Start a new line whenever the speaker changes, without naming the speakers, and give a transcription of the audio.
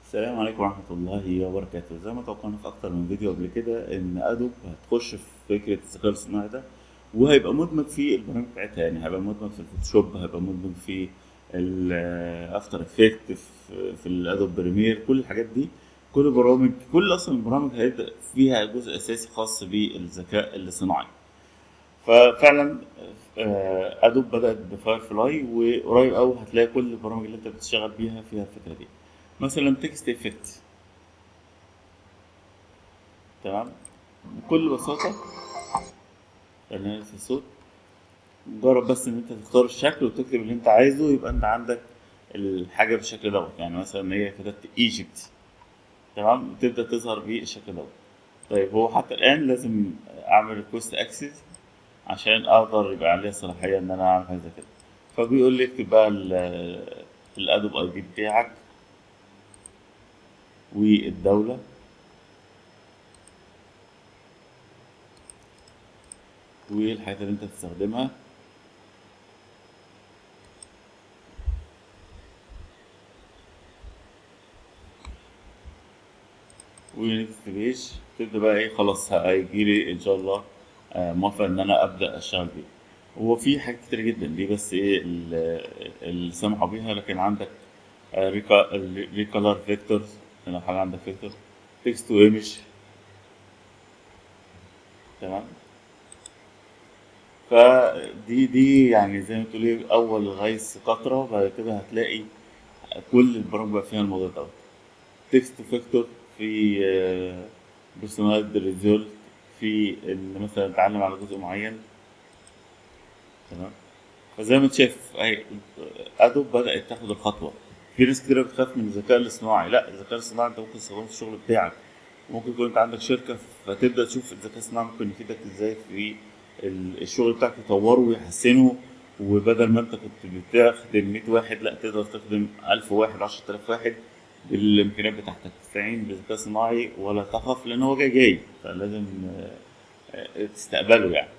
السلام عليكم ورحمة الله وبركاته زي ما توقعنا في أكتر من فيديو قبل كده إن أدوب هتخش في فكرة الذكاء الاصطناعي ده وهيبقى مدمج في البرامج بتاعتها يعني هيبقى مدمج في الفوتوشوب هيبقى مدمج في الأفتر إفكت في, في الأدوب بريمير كل الحاجات دي كل برامج كل أصلا البرامج هيبدأ فيها جزء أساسي خاص بالذكاء الاصطناعي ففعلا آه، ادوب بدات بفاير فلاي وقريب قوي هتلاقي كل البرامج اللي انت بتشتغل بيها فيها الفكره دي مثلا تكست افكت تمام بكل بساطه خلينا في الصوت جرب بس ان انت تختار الشكل وتكتب اللي انت عايزه يبقى انت عندك الحاجه بالشكل دوت يعني مثلا هي كتبت ايجيبت تمام تبدا تظهر بالشكل دوت طيب هو حتى الان لازم اعمل ريكوست اكسس عشان اقدر يبقى عليها صلاحيه ان انا اعمل حاجه زي كده فبيقول لي اكتب بقى ال- الادوب اي دي بتاعك والدوله والحاجات اللي انت تستخدمها ونكست بيج تبدا بقى ايه خلاص هيجي لي ان شاء الله آه، موافق ان انا ابدا اشتغل بيه هو في حاجات كتير جدا دي بس ايه ال- اللي سمحوا بيها لكن عندك ريكولر فيكتورز لو حاجه عندك فيكتور تكست تو ايمج تمام فدي دي يعني زي ما تقولي اول غيث قطره بعد كده هتلاقي كل البرامج بقى فيها الموضوع دوت تكست فيكتور في بيرسونال ريزولت في ان مثلا اتعلم على جزء معين تمام فزي ما انت شايف اهي ادوب بدات تاخد الخطوه في ناس كتير بتخاف من الذكاء الاصطناعي لا الذكاء الاصطناعي انت ممكن تستخدمه في الشغل بتاعك ممكن يكون انت عندك شركه فتبدا تشوف الذكاء الاصطناعي ممكن يفيدك ازاي في ال- الشغل بتاعك تطوره ويحسنه وبدل ما انت كنت بتخدم 100 واحد لا تقدر تخدم 1000 واحد 10000 واحد بالامكانيات بتاعتك تستعين بالذكاء الصناعي ولا تخف لان هو جاي جاي فلازم آه، آه، تستقبله يعني